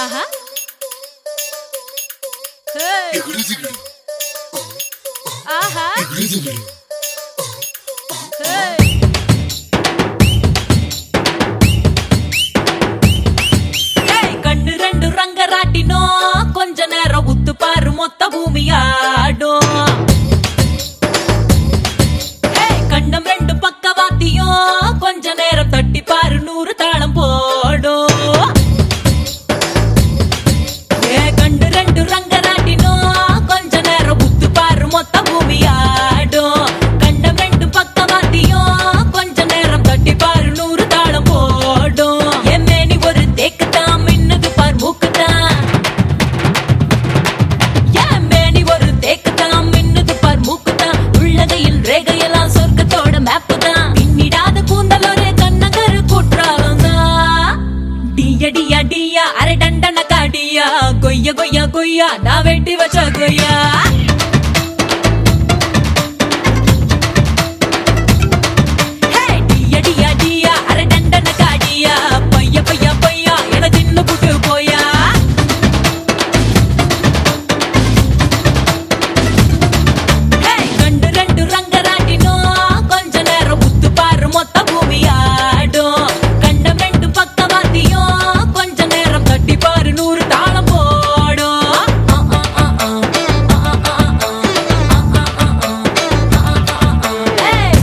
ஆஹா hey, ஆஹா hey. ஏய், கண்ணு ரெண்டு ரங்கராட்டினோ கொஞ்ச நேரம் உத்து பாரு மொத்த பூமியாடும் ஏய், கண்டம் ரெண்டு பக்கவாத்தியும் கொஞ்ச நேரம் தட்டி பாரு நூறு தாளம் போடும் ஏ கண்டு ரெண்டு ரங்கராட்டினோம் கொஞ்ச நேரம் உத்து பாரு மொத்த பூமியாடும் கண்டம் ரெண்டு பக்கவாத்தியும் கொஞ்ச நேரம் தட்டி பாரு நூறு தாளம் போடும் என் மேனி ஒரு தேக்குதான் மின்னுது பார் மூக்குதான் என் மேனி ஒரு தேக்குதான் மின்னுது பார் மூக்குதான் உள்ளகையில் ரேகையெல்லாம் சொர்க்கத்தோட மேப்பு தான் பின்னிடாத கூந்தல் ஒரு கண்ணகரு குற்றாலம் தான் டிய டிய டியா அரை டண்டன காடியா கொய்ய கொய்ய கொய்யா நான் வெட்டி வச்ச கொய்யா ஹே, டிய டிய டியா அரை டண்டன காடியா பைய பைய பையா என தின்னு புட்டு போயா ஹே, கண்டு ரெண்டு ரங்கராட்டினோ கொஞ்ச நேரம் உத்து பாரு மொத்த பூமியாடும் கண்டம் ரெண்டு பக்கவாத்தியும் கொஞ்ச நேரம் தட்டி பாரு நூறு தாளம் போடும் ஆ, ஆ, ஆ, ஆ. ஆ, ஆ, ஆ, ஆ. ஆ, ஆ, ஆ, ஆ. ஆ, ஆ, ஆ, ஆ. ஹே.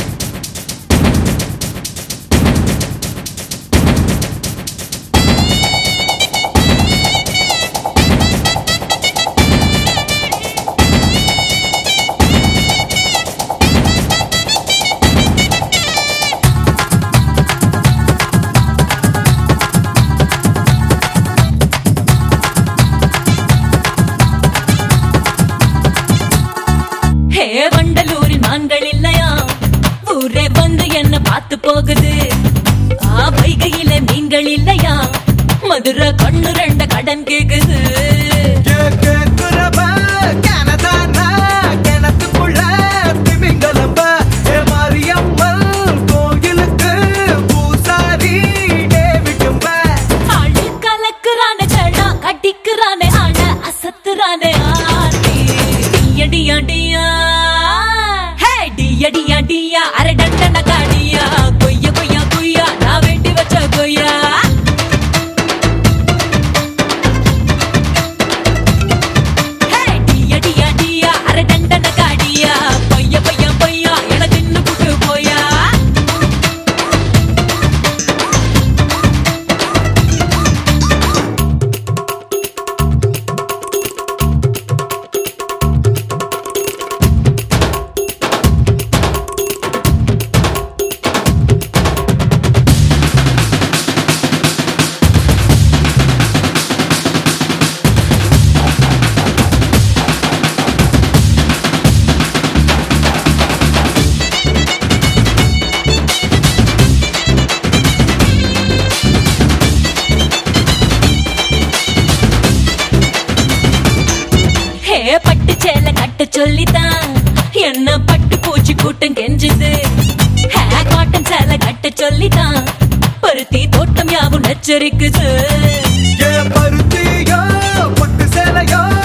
ஹே வண்டலூரில் மான்கள் இல்லையா ஊரே வந்து என்ன பார்த்து போகுது ஆ வைகையில மீன்கள் இல்லையா மதுரை கண்ணு ரெண்ட கடன் கேக்குது கேக்குறப்ப கனதானா கிணத்துக்குள்ள திமிங்கலம்ப ஏ மாரியம்மன் கோயிலுக்கு பூசாரி டேவிட்டும்ப ஆளு கலக்குறானே ஜடா கட்டிக்கிறானே ஆட அசத்துறானே ஆட்டி டியா டியா ஹே டியா டியா டியா அரை டண்டன காடியா கொய்ய கொய்யா கொய்யா நான் வெட்டி வச்ச கொய்யா ஹே டியா டியா டியா அரை டண்டன காடியா பைய பைய பையா என தின்னு புட்டு போயா ஹே பட்டு சேலை கட்ட சொல்லித்தான் என்ன பட்டு பூச்சி கூட்டம் கெஞ்சுது ஹே காட்டன் சேலை கட்ட சொல்லித்தான் பருத்தி தோட்டம் யாவும் நச்சரிக்குது ஏ பருத்தியோ பட்டு சேலையோ